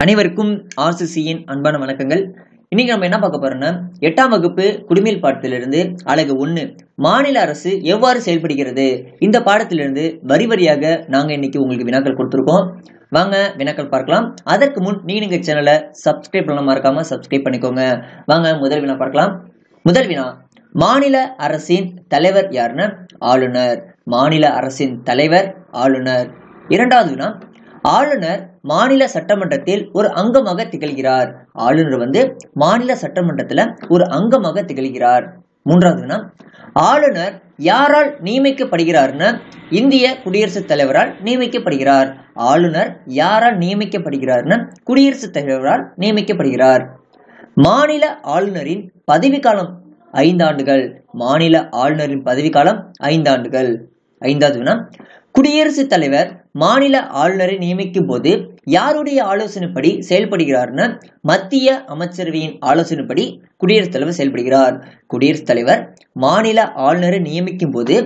அனைவருக்கும் ஆர்சிசியின் அன்பான வணக்கங்கள் இன்னைக்கு நம்ம என்ன பார்க்க போறோம்னா எட்டாம் வகுப்பு குடிமையில் பாடத்திலிருந்து அழகு ஒண்ணு மாநில அரசு எவ்வாறு செயல்படுகிறது இந்த பாடத்திலிருந்து வரி வரியாக நாங்க இன்னைக்கு உங்களுக்கு வினாக்கள் கொடுத்துருக்கோம் வாங்க வினாக்கள் பார்க்கலாம் அதற்கு முன் நீங்க எங்க சேனலை சப்ஸ்கிரைப் பண்ண மறக்காம சப்ஸ்கிரைப் பண்ணிக்கோங்க வாங்க முதல் வினா பார்க்கலாம் முதல் வினா மாநில அரசின் தலைவர் யாருன்னா ஆளுநர் மாநில அரசின் தலைவர் ஆளுநர் இரண்டாவது வினா ஆளுநர் மாநில சட்டமன்றத்தில் ஒரு அங்கமாக திகழ்கிறார் ஆளுநர் வந்து மாநில சட்டமன்றத்துல ஒரு அங்கமாக திகழ்கிறார் மூன்றாவது வினா ஆளுநர் யாரால் நியமிக்கப்படுகிறார்னு இந்திய குடியரசுத் தலைவரால் நியமிக்கப்படுகிறார் ஆளுநர் யாரால் நியமிக்கப்படுகிறார்னு குடியரசுத் தலைவரால் நியமிக்கப்படுகிறார் மாநில ஆளுநரின் பதவிக்காலம் ஐந்தாண்டுகள் மாநில ஆளுநரின் பதவிக்காலம் ஐந்தாண்டுகள் ஐந்தாவது வினா குடியரசுத் தலைவர் மாநில ஆளுநரை நியமிக்கும் போது யாருடைய ஆலோசனைப்படி செயல்படுகிறார்னு மத்திய அமைச்சரவையின் ஆலோசனைப்படி குடியரசுத் தலைவர் செயல்படுகிறார் குடியரசுத் தலைவர் மாநில ஆளுநரை நியமிக்கும் போது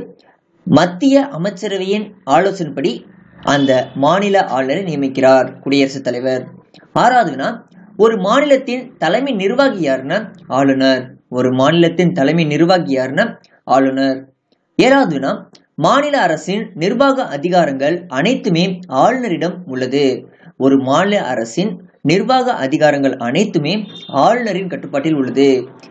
மத்திய அமைச்சரவையின் ஆலோசனைப்படி அந்த மாநில ஆளுநரை நியமிக்கிறார் குடியரசுத் தலைவர் ஆறாவது வினா ஒரு மாநிலத்தின் தலைமை நிர்வாகி யாருன்னா ஆளுநர் ஒரு மாநிலத்தின் தலைமை நிர்வாகி யாருன்னா ஆளுநர் ஏழாவது வினா மாநில அரசின் நிர்வாக அதிகாரங்கள் அனைத்துமே ஆளுநரிடம் உள்ளது ஒரு மாநில அரசின் நிர்வாக அதிகாரங்கள் அனைத்துமே ஆளுநரின் கட்டுப்பாட்டில் உள்ளது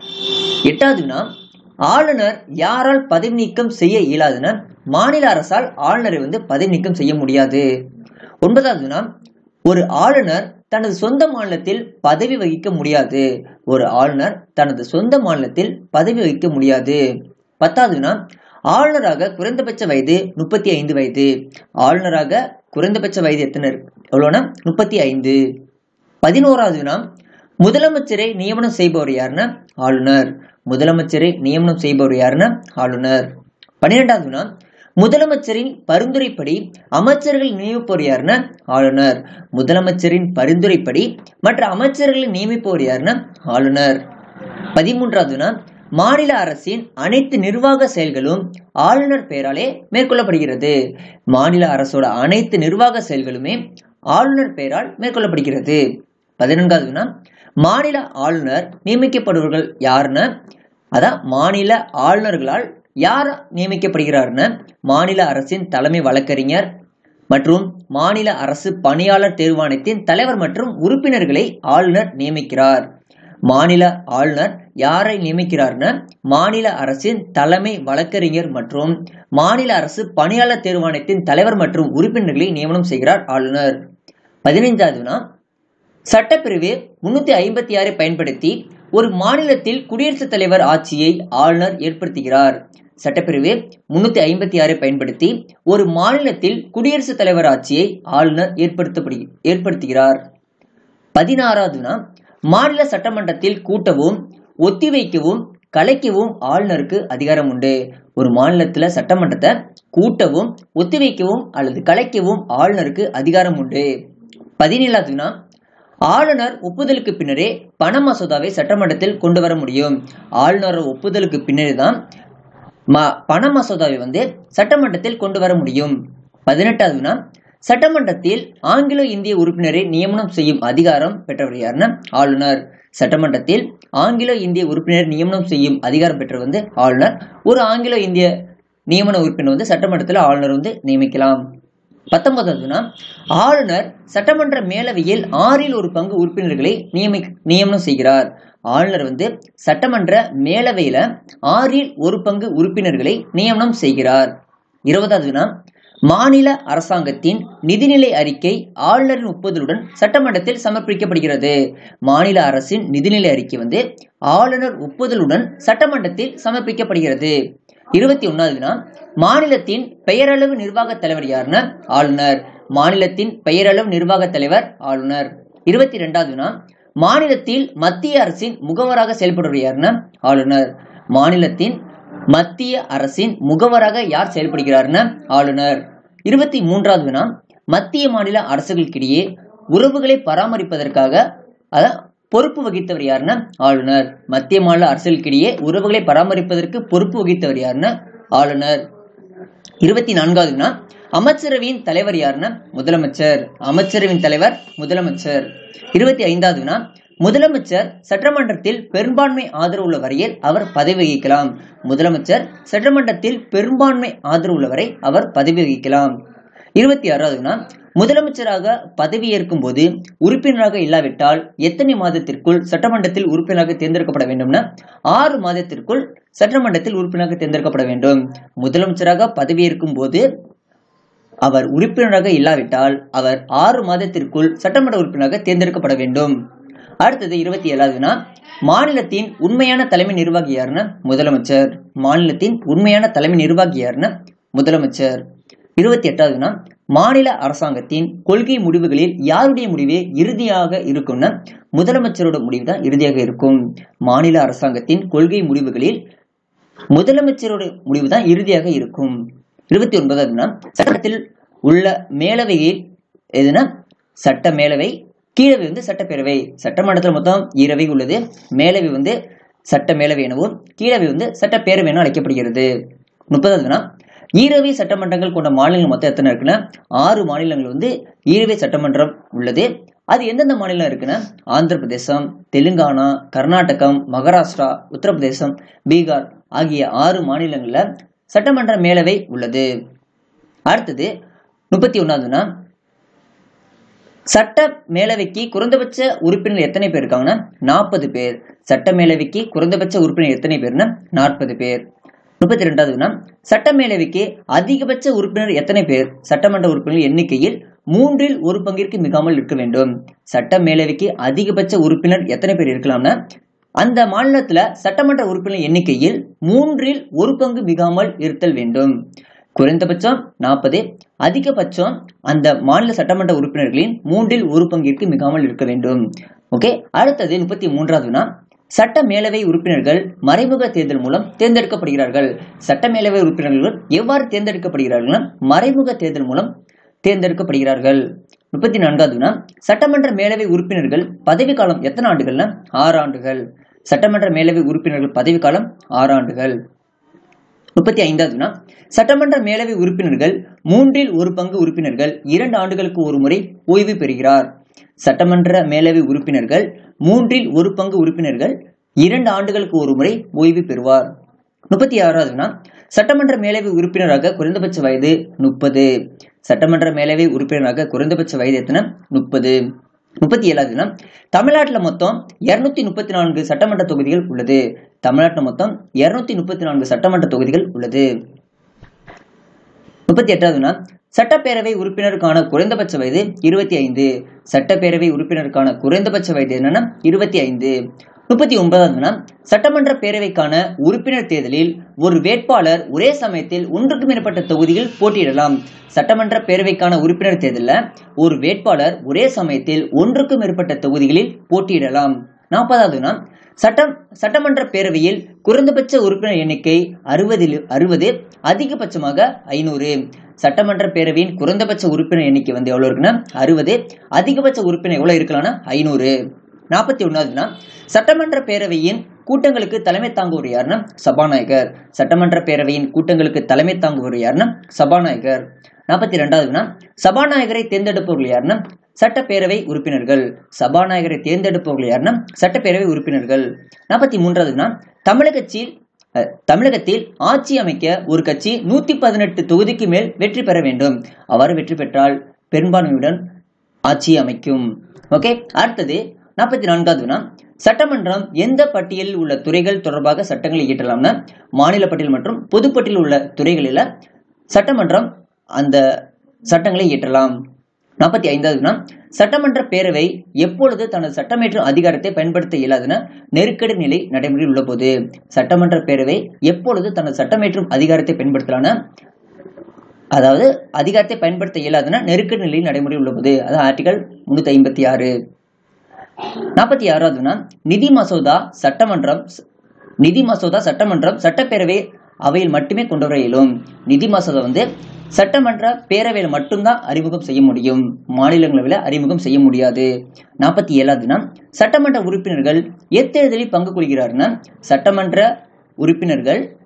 எட்டாவது வினா ஆளுநர் யாரால் பதவி நீக்கம் செய்ய இயலாதுன்னா மாநில அரசால் ஆளுநரை வந்து பதவி நீக்கம் செய்ய முடியாது ஒன்பதாவது வினா ஒரு ஆளுநர் தனது சொந்த மாநிலத்தில் பதவி வகிக்க முடியாது ஒரு ஆளுநர் தனது சொந்த மாநிலத்தில் பதவி வகிக்க முடியாது பத்தாவது வினா ஆளுநராக குறைந்தபட்ச வயது முப்பத்தி ஐந்து வயது ஆளுநராக குறைந்தபட்ச வயது எத்தனை எவ்வளோனா முப்பத்தி ஐந்து பதினோராவது வினா முதலமைச்சரை நியமனம் செய்பவர் யாருன்னா ஆளுநர் முதலமைச்சரை நியமனம் செய்பவர் யாருன்னா ஆளுநர் பன்னிரெண்டாவது வினா முதலமைச்சரின் பரிந்துரைப்படி அமைச்சர்கள் நியமிப்பவர் யாருன்னா ஆளுநர் முதலமைச்சரின் பரிந்துரைப்படி மற்ற அமைச்சர்களை நியமிப்பவர் யாருன்னா ஆளுநர் பதிமூன்றாவது வினா மாநில அரசின் அனைத்து நிர்வாக செயல்களும் ஆளுநர் பெயராலே மேற்கொள்ளப்படுகிறது மாநில அரசோட அனைத்து நிர்வாக செயல்களுமே ஆளுநர் பெயரால் மேற்கொள்ளப்படுகிறது பதினான்காவது வினா மாநில ஆளுநர் நியமிக்கப்படுபவர்கள் யாருன்னு அதான் மாநில ஆளுநர்களால் யார் நியமிக்கப்படுகிறார்னு மாநில அரசின் தலைமை வழக்கறிஞர் மற்றும் மாநில அரசு பணியாளர் தேர்வாணையத்தின் தலைவர் மற்றும் உறுப்பினர்களை ஆளுநர் நியமிக்கிறார் மாநில ஆளுநர் யாரை நியமிக்கிறார்னு மாநில அரசின் தலைமை வழக்கறிஞர் மற்றும் மாநில அரசு பணியாளர் தேர்வாணையத்தின் தலைவர் மற்றும் உறுப்பினர்களை நியமனம் செய்கிறார் ஆளுநர் பதினைந்தாவதுனா சட்டப்பிரிவு முன்னூத்தி ஐம்பத்தி ஆறை பயன்படுத்தி ஒரு மாநிலத்தில் குடியரசுத் தலைவர் ஆட்சியை ஆளுநர் ஏற்படுத்துகிறார் சட்டப்பிரிவு முன்னூத்தி ஐம்பத்தி ஆறை பயன்படுத்தி ஒரு மாநிலத்தில் குடியரசுத் தலைவர் ஆட்சியை ஆளுநர் ஏற்படுத்தப்படு ஏற்படுத்துகிறார் பதினாறாவதுனா மாநில சட்டமன்றத்தில் கூட்டவும் ஒத்திவைக்கவும் கலைக்கவும் ஆளுநருக்கு அதிகாரம் உண்டு ஒரு மாநிலத்துல சட்டமன்றத்தை கூட்டவும் ஒத்திவைக்கவும் அல்லது கலைக்கவும் ஆளுநருக்கு அதிகாரம் உண்டு பதினேழாவதுனா ஆளுநர் ஒப்புதலுக்கு பின்னரே பண மசோதாவை சட்டமன்றத்தில் கொண்டு வர முடியும் ஆளுநர் ஒப்புதலுக்கு பின்னரே தான் பண மசோதாவை வந்து சட்டமன்றத்தில் கொண்டு வர முடியும் பதினெட்டாவதுனா சட்டமன்றத்தில் ஆங்கிலோ இந்திய உறுப்பினரை நியமனம் செய்யும் அதிகாரம் பெற்றவர் யாருன்னா ஆளுநர் சட்டமன்றத்தில் ஆங்கிலோ இந்திய உறுப்பினர் நியமனம் செய்யும் அதிகாரம் பெற்றவர் வந்து ஆளுநர் ஒரு ஆங்கிலோ இந்திய நியமன உறுப்பினர் வந்து சட்டமன்றத்தில் ஆளுநர் வந்து நியமிக்கலாம் பத்தொன்பதாவதுனா ஆளுநர் சட்டமன்ற மேலவையில் ஆறில் ஒரு பங்கு உறுப்பினர்களை நியமி நியமனம் செய்கிறார் ஆளுநர் வந்து சட்டமன்ற மேலவையில ஆறில் ஒரு பங்கு உறுப்பினர்களை நியமனம் செய்கிறார் இருபதாவதுனா மாநில அரசாங்கத்தின் நிதிநிலை அறிக்கை ஆளுநரின் ஒப்புதலுடன் சட்டமன்றத்தில் சமர்ப்பிக்கப்படுகிறது மாநில அரசின் நிதிநிலை அறிக்கை வந்து ஆளுநர் ஒப்புதலுடன் சட்டமன்றத்தில் சமர்ப்பிக்கப்படுகிறது இருபத்தி ஒன்னாவதுனா மாநிலத்தின் பெயரளவு நிர்வாக தலைவர் யாருன்னா ஆளுநர் மாநிலத்தின் பெயரளவு நிர்வாக தலைவர் ஆளுநர் இருபத்தி ரெண்டாவதுனா மாநிலத்தில் மத்திய அரசின் முகவராக செயல்படுவர் யாருன்னா ஆளுநர் மாநிலத்தின் மத்திய அரசின் முகவராக யார் செயல்படுகிறார்னா ஆளுநர் இருபத்தி மூன்றாவது வினா மத்திய மாநில அரசுகளுக்கிடையே உறவுகளை பராமரிப்பதற்காக அதான் பொறுப்பு வகித்தவர் யாருன்னா ஆளுநர் மத்திய மாநில அரசுகளுக்கிடையே உறவுகளை பராமரிப்பதற்கு பொறுப்பு வகித்தவர் யாருன்னா ஆளுநர் இருபத்தி நான்காவது வினா அமைச்சரவையின் தலைவர் யாருன்னா முதலமைச்சர் அமைச்சரவையின் தலைவர் முதலமைச்சர் இருபத்தி ஐந்தாவது வினா முதலமைச்சர் சட்டமன்றத்தில் பெரும்பான்மை ஆதரவு உள்ள வரையில் அவர் பதவி வகிக்கலாம் முதலமைச்சர் சட்டமன்றத்தில் பெரும்பான்மை ஆதரவு உள்ள வரை அவர் பதவி வகிக்கலாம் இருபத்தி ஆறாவது வினா முதலமைச்சராக பதவியேற்கும் போது உறுப்பினராக இல்லாவிட்டால் எத்தனை மாதத்திற்குள் சட்டமன்றத்தில் உறுப்பினராக தேர்ந்தெடுக்கப்பட வேண்டும்னா ஆறு மாதத்திற்குள் சட்டமன்றத்தில் உறுப்பினராக தேர்ந்தெடுக்கப்பட வேண்டும் முதலமைச்சராக பதவியேற்கும் போது அவர் உறுப்பினராக இல்லாவிட்டால் அவர் ஆறு மாதத்திற்குள் சட்டமன்ற உறுப்பினராக தேர்ந்தெடுக்கப்பட வேண்டும் அடுத்தது இருபத்தி ஏழாவது வினா மாநிலத்தின் உண்மையான தலைமை நிர்வாகி யாருன்னா முதலமைச்சர் மாநிலத்தின் உண்மையான தலைமை நிர்வாகி யாருன்னா முதலமைச்சர் இருபத்தி எட்டாவது வினா மாநில அரசாங்கத்தின் கொள்கை முடிவுகளில் யாருடைய முடிவே இறுதியாக இருக்கும்னா முதலமைச்சரோட முடிவு தான் இறுதியாக இருக்கும் மாநில அரசாங்கத்தின் கொள்கை முடிவுகளில் முதலமைச்சரோட முடிவு தான் இறுதியாக இருக்கும் இருபத்தி ஒன்பதாவது வினா சட்டத்தில் உள்ள மேலவையில் எதுனா சட்ட மேலவை கீழவை வந்து சட்டப்பேரவை சட்டமன்றத்தில் மொத்தம் ஈரவை உள்ளது மேலவை வந்து சட்ட மேலவை எனவும் கீழவை வந்து சட்டப்பேரவை என அழைக்கப்படுகிறது முப்பதாவது வினா ஈரவை சட்டமன்றங்கள் கொண்ட மாநிலங்கள் மொத்தம் எத்தனை இருக்குன்னா ஆறு மாநிலங்கள் வந்து ஈரவை சட்டமன்றம் உள்ளது அது எந்தெந்த மாநிலம் இருக்குன்னா ஆந்திர பிரதேசம் தெலுங்கானா கர்நாடகம் மகாராஷ்டிரா உத்தரப்பிரதேசம் பீகார் ஆகிய ஆறு மாநிலங்கள்ல சட்டமன்ற மேலவை உள்ளது அடுத்தது முப்பத்தி ஒன்னாவதுனா சட்ட மேலவைக்கு குறைந்தபட்ச உறுப்பினர் எத்தனை பேர் இருக்காங்கன்னா நாற்பது பேர் சட்ட மேலவைக்கு குறைந்தபட்ச உறுப்பினர் எத்தனை பேர்னா நாற்பது பேர் முப்பத்தி ரெண்டாவதுனா சட்ட மேலவைக்கு அதிகபட்ச உறுப்பினர் எத்தனை பேர் சட்டமன்ற உறுப்பினர் எண்ணிக்கையில் மூன்றில் ஒரு பங்கிற்கு மிகாமல் இருக்க வேண்டும் சட்ட மேலவைக்கு அதிகபட்ச உறுப்பினர் எத்தனை பேர் இருக்கலாம்னா அந்த மாநிலத்துல சட்டமன்ற உறுப்பினர் எண்ணிக்கையில் மூன்றில் ஒரு பங்கு மிகாமல் இருத்தல் வேண்டும் குறைந்தபட்சம் நாற்பது அதிகபட்சம் அந்த மாநில சட்டமன்ற உறுப்பினர்களின் மூன்றில் ஒரு பங்கிற்கு மிகாமல் இருக்க வேண்டும் ஓகே அடுத்தது முப்பத்தி மூன்றாவதுனா சட்ட மேலவை உறுப்பினர்கள் மறைமுக தேர்தல் மூலம் தேர்ந்தெடுக்கப்படுகிறார்கள் சட்ட மேலவை உறுப்பினர்கள் எவ்வாறு தேர்ந்தெடுக்கப்படுகிறார்கள்னா மறைமுக தேர்தல் மூலம் தேர்ந்தெடுக்கப்படுகிறார்கள் முப்பத்தி நான்காவதுனா சட்டமன்ற மேலவை உறுப்பினர்கள் பதவிக்காலம் எத்தனை ஆண்டுகள்னா ஆறு ஆண்டுகள் சட்டமன்ற மேலவை உறுப்பினர்கள் பதவிக்காலம் ஆறு ஆண்டுகள் முப்பத்தி ஐந்தாவதுனா சட்டமன்ற மேலவை உறுப்பினர்கள் மூன்றில் ஒரு பங்கு உறுப்பினர்கள் இரண்டு ஆண்டுகளுக்கு ஒரு முறை ஓய்வு பெறுகிறார் சட்டமன்ற மேலவை உறுப்பினர்கள் மூன்றில் ஒரு பங்கு உறுப்பினர்கள் இரண்டு ஆண்டுகளுக்கு ஒரு முறை ஓய்வு பெறுவார் முப்பத்தி ஆறாவதுனா சட்டமன்ற மேலவை உறுப்பினராக குறைந்தபட்ச வயது முப்பது சட்டமன்ற மேலவை உறுப்பினராக குறைந்தபட்ச வயது எத்தனை முப்பது முப்பத்தி ஏழாவதுனா தமிழ்நாட்டில் மொத்தம் இருநூத்தி முப்பத்தி நான்கு சட்டமன்ற தொகுதிகள் உள்ளது தமிழ்நாட்டில் மொத்தம் இருநூத்தி முப்பத்தி நான்கு சட்டமன்ற தொகுதிகள் உள்ளது முப்பத்தி எட்டாவதுனா சட்டப்பேரவை உறுப்பினருக்கான குறைந்தபட்ச வயது இருபத்தி ஐந்து சட்டப்பேரவை உறுப்பினருக்கான குறைந்தபட்ச வயது என்னன்னா இருபத்தி ஐந்து முப்பத்தி ஒன்பதாவதுனா சட்டமன்ற பேரவைக்கான உறுப்பினர் தேர்தலில் ஒரு வேட்பாளர் ஒரே சமயத்தில் ஒன்றுக்கு மேற்பட்ட தொகுதியில் போட்டியிடலாம் சட்டமன்ற பேரவைக்கான உறுப்பினர் தேர்தலில் ஒரு வேட்பாளர் ஒரே சமயத்தில் ஒன்றுக்கு மேற்பட்ட தொகுதிகளில் போட்டியிடலாம் நாற்பதாவதுனா சட்டம் சட்டமன்ற பேரவையில் குறைந்தபட்ச உறுப்பினர் எண்ணிக்கை அறுபதில் அறுபது அதிகபட்சமாக ஐநூறு சட்டமன்ற பேரவையின் குறைந்தபட்ச உறுப்பினர் எண்ணிக்கை வந்து எவ்வளவு இருக்குன்னா அறுபது அதிகபட்ச உறுப்பினர் எவ்வளவு இருக்கலாம்னா ஐநூறு நாற்பத்தி ஒன்னாவதுனா சட்டமன்ற பேரவையின் கூட்டங்களுக்கு தலைமை தாங்குவர் யாருன்னா சபாநாயகர் சட்டமன்ற பேரவையின் கூட்டங்களுக்கு தலைமை தாங்குவர் யாருன்னா சபாநாயகர் நாற்பத்தி ரெண்டாவதுனா சபாநாயகரை தேர்ந்தெடுப்பவர்கள் யாருன்னா சட்டப்பேரவை உறுப்பினர்கள் சபாநாயகரை தேர்ந்தெடுப்பவர்கள் யாருன்னா சட்டப்பேரவை உறுப்பினர்கள் நாற்பத்தி மூன்றாவதுனா தமிழகத்தில் அஹ், தமிழகத்தில் ஆட்சி அமைக்க ஒரு கட்சி நூத்தி பதினெட்டு தொகுதிக்கு மேல் வெற்றி பெற வேண்டும் அவ்வாறு வெற்றி பெற்றால் பெரும்பான்மையுடன் ஆட்சி அமைக்கும் ஓகே அடுத்தது நாற்பத்தி நான்காவதுனா சட்டமன்றம் எந்த பட்டியலில் உள்ள துறைகள் தொடர்பாக சட்டங்களை இயற்றலாம்னா மாநில பட்டியல் மற்றும் பொதுப்பட்டியலில் உள்ள துறைகளில் சட்டமன்றம் அந்த சட்டங்களை இயற்றலாம் நாற்பத்தி ஐந்தாவதுனா சட்டமன்ற பேரவை எப்பொழுது தனது சட்டமேற்றும் அதிகாரத்தை பயன்படுத்த இயலாதுன்னா நெருக்கடி நிலை நடைமுறையில் உள்ள போது சட்டமன்ற பேரவை எப்பொழுது தனது சட்டமேற்றும் அதிகாரத்தை பயன்படுத்தலாம்னா அதாவது அதிகாரத்தை பயன்படுத்த இயலாதுன்னா நெருக்கடி நிலை நடைமுறையில் உள்ள போது அதாவது ஆர்டிகல் முன்னூத்தி ஐம்பத்தி ஆறு நாற்பத்தி ஆறாவதுனா நிதி மசோதா சட்டமன்றம் நிதி மசோதா சட்டமன்றம் சட்டப்பேரவை அவையில் மட்டுமே கொண்டு வர இயலும் நிதி மசோதா வந்து சட்டமன்ற பேரவையில் மட்டும்தான் அறிமுகம் செய்ய முடியும் மாநிலங்களவையில் அறிமுகம் செய்ய முடியாது நாற்பத்தி ஏழாவதுனா சட்டமன்ற உறுப்பினர்கள் எத்தேர்தலில் பங்கு கொள்கிறார்னா சட்டமன்ற உறுப்பினர்கள்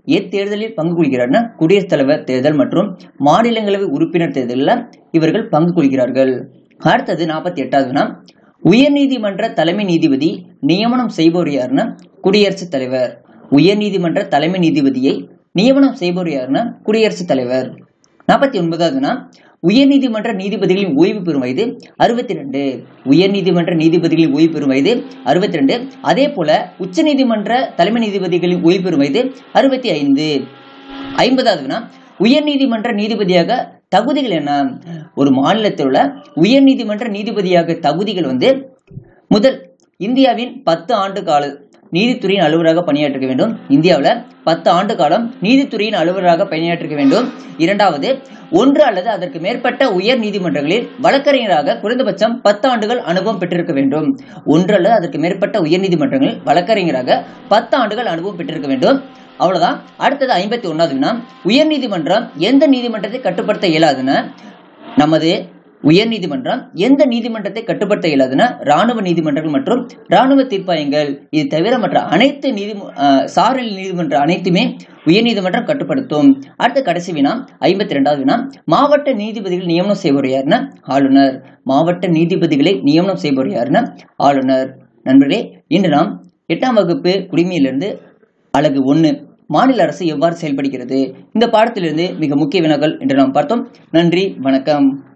எத்தேர்தலில் பங்கு கொள்கிறார்னா குடியரசுத் தலைவர் தேர்தல் மற்றும் மாநிலங்களவை உறுப்பினர் தேர்தலில் இவர்கள் பங்கு கொள்கிறார்கள் அடுத்தது நாற்பத்தி எட்டாவது வினா உயர்நீதிமன்ற தலைமை நீதிபதி நியமனம் செய்பவர் யாருன்னா குடியரசுத் தலைவர் உயர்நீதிமன்ற தலைமை நீதிபதியை நியமனம் செய்பவர் யாருன்னா குடியரசுத் தலைவர் நாற்பத்தி ஒன்பதாவது வினா உயர்நீதிமன்ற நீதிபதிகளின் ஓய்வு பெறும் வயது அறுபத்தி ரெண்டு உயர்நீதிமன்ற நீதிபதிகளின் ஓய்வு பெறும் வயது அறுபத்தி ரெண்டு அதே போல உச்சநீதிமன்ற தலைமை நீதிபதிகளின் ஓய்வு பெறும் வயது அறுபத்தி ஐந்து ஐம்பதாவது வினா உயர்நீதிமன்ற நீதிபதியாக தகுதிகள் என்ன ஒரு மாநிலத்தில் உள்ள உயர்நீதிமன்ற நீதிபதியாக தகுதிகள் வந்து முதல் இந்தியாவின் பத்து ஆண்டு கால நீதித்துறையின் அலுவலராக பணியாற்றிருக்க வேண்டும் இந்தியாவில் பத்து ஆண்டு காலம் நீதித்துறையின் அலுவலராக பணியாற்றிருக்க வேண்டும் இரண்டாவது ஒன்று அல்லது அதற்கு மேற்பட்ட உயர் நீதிமன்றங்களில் வழக்கறிஞராக குறைந்தபட்சம் பத்து ஆண்டுகள் அனுபவம் பெற்றிருக்க வேண்டும் ஒன்று அல்லது அதற்கு மேற்பட்ட உயர் நீதிமன்றங்களில் வழக்கறிஞராக பத்து ஆண்டுகள் அனுபவம் பெற்றிருக்க வேண்டும் அவ்வளவுதான் அடுத்தது ஐம்பத்தி ஒன்னாவது வினா உயர் நீதிமன்றம் எந்த நீதிமன்றத்தை கட்டுப்படுத்த இயலாதுன்னு நமது உயர் நீதிமன்றம் எந்த நீதிமன்றத்தை கட்டுப்படுத்த இயலாதுன்னா ராணுவ நீதிமன்றங்கள் மற்றும் ராணுவ தீர்ப்பாயங்கள் இது தவிர மற்ற அனைத்து நீதி சாரல் நீதிமன்ற அனைத்துமே உயர் நீதிமன்றம் கட்டுப்படுத்தும் அடுத்த கடைசி வினா ஐம்பத்தி ரெண்டாவது வினா மாவட்ட நீதிபதிகள் நியமனம் செய்பவர் யாருன்னா ஆளுநர் மாவட்ட நீதிபதிகளை நியமனம் செய்பவர் யாருன்னா ஆளுநர் நண்பர்களே இன்று நாம் எட்டாம் வகுப்பு குடிமையிலிருந்து அழகு ஒன்று மாநில அரசு எவ்வாறு செயல்படுகிறது இந்த பாடத்திலிருந்து மிக முக்கிய வினாக்கள் என்று நாம் பார்த்தோம் நன்றி வணக்கம்